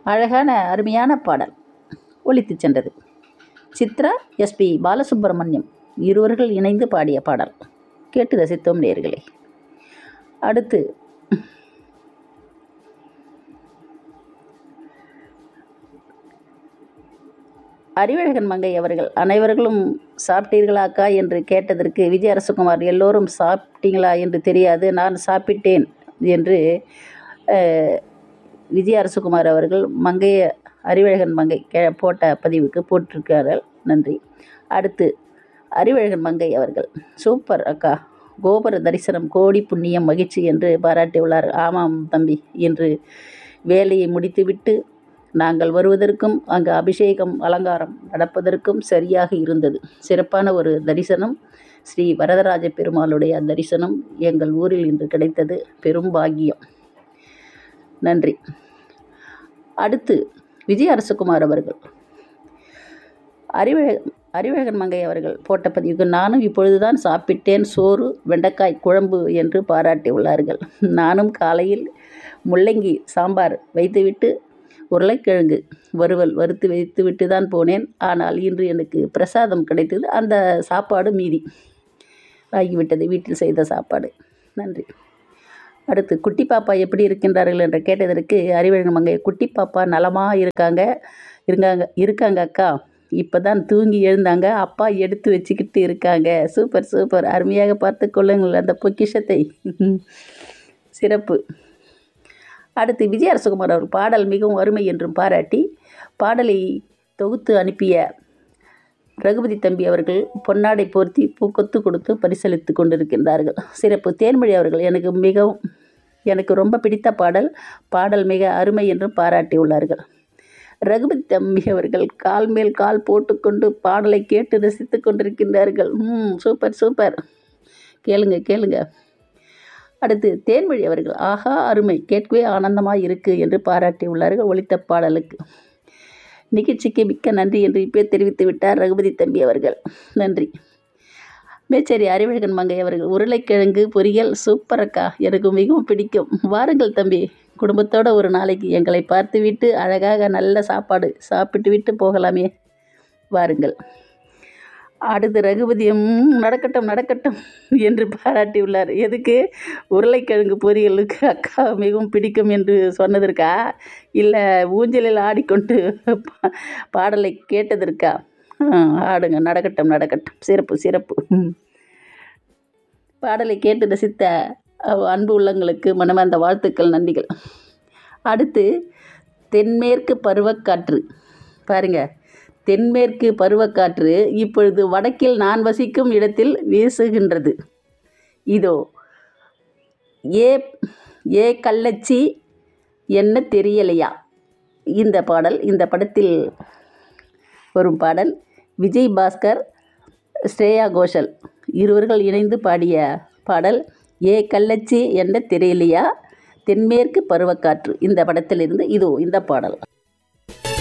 அழகான அருமையான பாடல் ஒலித்து சென்றது சித்ரா எஸ்பி பாலசுப்ரமணியம் இருவர்கள் இணைந்து பாடிய பாடல் கேட்டு ரசித்தோம் நேர்களே அடுத்து அறிவழகன் மங்கை அவர்கள் அனைவர்களும் சாப்பிட்டீர்களாக்கா என்று கேட்டதற்கு விஜய் அரசகுமார் எல்லோரும் சாப்பிட்டீங்களா என்று தெரியாது நான் சாப்பிட்டேன் என்று அஹ், விஜய் அரசகுமார் அவர்கள் மங்கைய அறிவழகன் மங்கை கே போட்ட பதிவுக்கு போட்டிருக்கிறார்கள் நன்றி அடுத்து அறிவழகன் மங்கை அவர்கள் சூப்பர் அக்கா கோபுர தரிசனம் கோடி புண்ணியம் மகிழ்ச்சி என்று பாராட்டியுள்ளார் ஆமாம் தம்பி என்று வேலையை முடித்துவிட்டு நாங்கள் வருவதற்கும் அங்கு அபிஷேகம் அலங்காரம் நடப்பதற்கும் சரியாக இருந்தது சிறப்பான ஒரு தரிசனம் ஸ்ரீ வரதராஜ பெருமாளுடைய தரிசனம் எங்கள் ஊரில் இன்று கிடைத்தது பெரும் பாக்கியம் நன்றி அடுத்து விஜய் அரசகுமார் அவர்கள் அறிவழ அறிவழகன் மங்கை அவர்கள் போட்ட பதிவுக்கு நானும் இப்பொழுதுதான் சாப்பிட்டேன் சோறு வெண்டைக்காய் குழம்பு என்று பாராட்டியுள்ளார்கள் நானும் காலையில் முள்ளங்கி சாம்பார் வைத்துவிட்டு உருளைக்கிழங்கு வறுவல் வறுத்து வைத்துவிட்டு தான் போனேன் ஆனால் இன்று எனக்கு பிரசாதம் கிடைத்தது அந்த சாப்பாடு மீதி ஆகிவிட்டது வீட்டில் செய்த சாப்பாடு நன்றி அடுத்து குட்டி பாப்பா எப்படி இருக்கின்றார்கள் என்று கேட்டதற்கு அறிவழகன் மங்கை குட்டி பாப்பா நலமாக இருக்காங்க இருக்காங்க இருக்காங்க அக்கா இப்போ தான் தூங்கி எழுந்தாங்க அப்பா எடுத்து வச்சுக்கிட்டு இருக்காங்க சூப்பர் சூப்பர் அருமையாக பார்த்து கொள்ளுங்கள் அந்த பொக்கிஷத்தை சிறப்பு அடுத்து விஜய் அரசகுமார் அவர் பாடல் மிகவும் அருமை என்றும் பாராட்டி பாடலை தொகுத்து அனுப்பிய ரகுபதி தம்பி அவர்கள் பொன்னாடை போர்த்தி பூக்கொத்து கொடுத்து பரிசளித்து கொண்டிருக்கின்றார்கள் சிறப்பு தேன்மொழி அவர்கள் எனக்கு மிகவும் எனக்கு ரொம்ப பிடித்த பாடல் பாடல் மிக அருமை என்றும் பாராட்டியுள்ளார்கள் ரகுபதி தம்பி அவர்கள் கால் மேல் கால் போட்டுக்கொண்டு பாடலை கேட்டு ரசித்து கொண்டிருக்கின்றார்கள் ம் சூப்பர் சூப்பர் கேளுங்க கேளுங்க அடுத்து தேன்மொழி அவர்கள் ஆஹா அருமை கேட்கவே ஆனந்தமாக இருக்கு என்று பாராட்டியுள்ளார்கள் ஒலித்த பாடலுக்கு நிகழ்ச்சிக்கு மிக்க நன்றி என்று இப்போ தெரிவித்து விட்டார் ரகுபதி தம்பி அவர்கள் நன்றி மேச்சேரி அறிவழகன் மங்கை அவர்கள் உருளைக்கிழங்கு பொரியல் சூப்பர் அக்கா எனக்கு மிகவும் பிடிக்கும் வாருங்கள் தம்பி குடும்பத்தோட ஒரு நாளைக்கு எங்களை பார்த்துவிட்டு அழகாக நல்ல சாப்பாடு சாப்பிட்டு விட்டு போகலாமே வாருங்கள் அடுத்து ரகுபதியும் நடக்கட்டும் நடக்கட்டும் என்று பாராட்டியுள்ளார் எதுக்கு உருளைக்கிழங்கு பொரியலுக்கு அக்கா மிகவும் பிடிக்கும் என்று சொன்னதற்கா இல்லை ஊஞ்சலில் ஆடிக்கொண்டு பா- பாடலை கேட்டதற்கா ஆ, ஆடுங்க நடக்கட்டும் நடக்கட்டும் சிறப்பு சிறப்பு ம். பாடலை கேட்டு ரசித்த அவ் அன்பு உள்ளங்களுக்கு மனமார்ந்த வாழ்த்துக்கள் நன்றிகள் அடுத்து தென்மேற்கு பருவக்காற்று பாருங்க தென்மேற்கு பருவக்காற்று இப்பொழுது வடக்கில் நான் வசிக்கும் இடத்தில் வீசுகின்றது இதோ ஏ ஏ கள்ளச்சி என்ன தெரியலையா இந்த பாடல் இந்த படத்தில் வரும் பாடல் விஜய் பாஸ்கர் ஸ்ரேயா கோஷல் இருவர்கள் இணைந்து பாடிய பாடல் ஏ கள்ளச்சி என்ன தெரியலையா தென்மேற்கு பருவக்காற்று இந்த படத்திலிருந்து இதோ இந்த பாடல்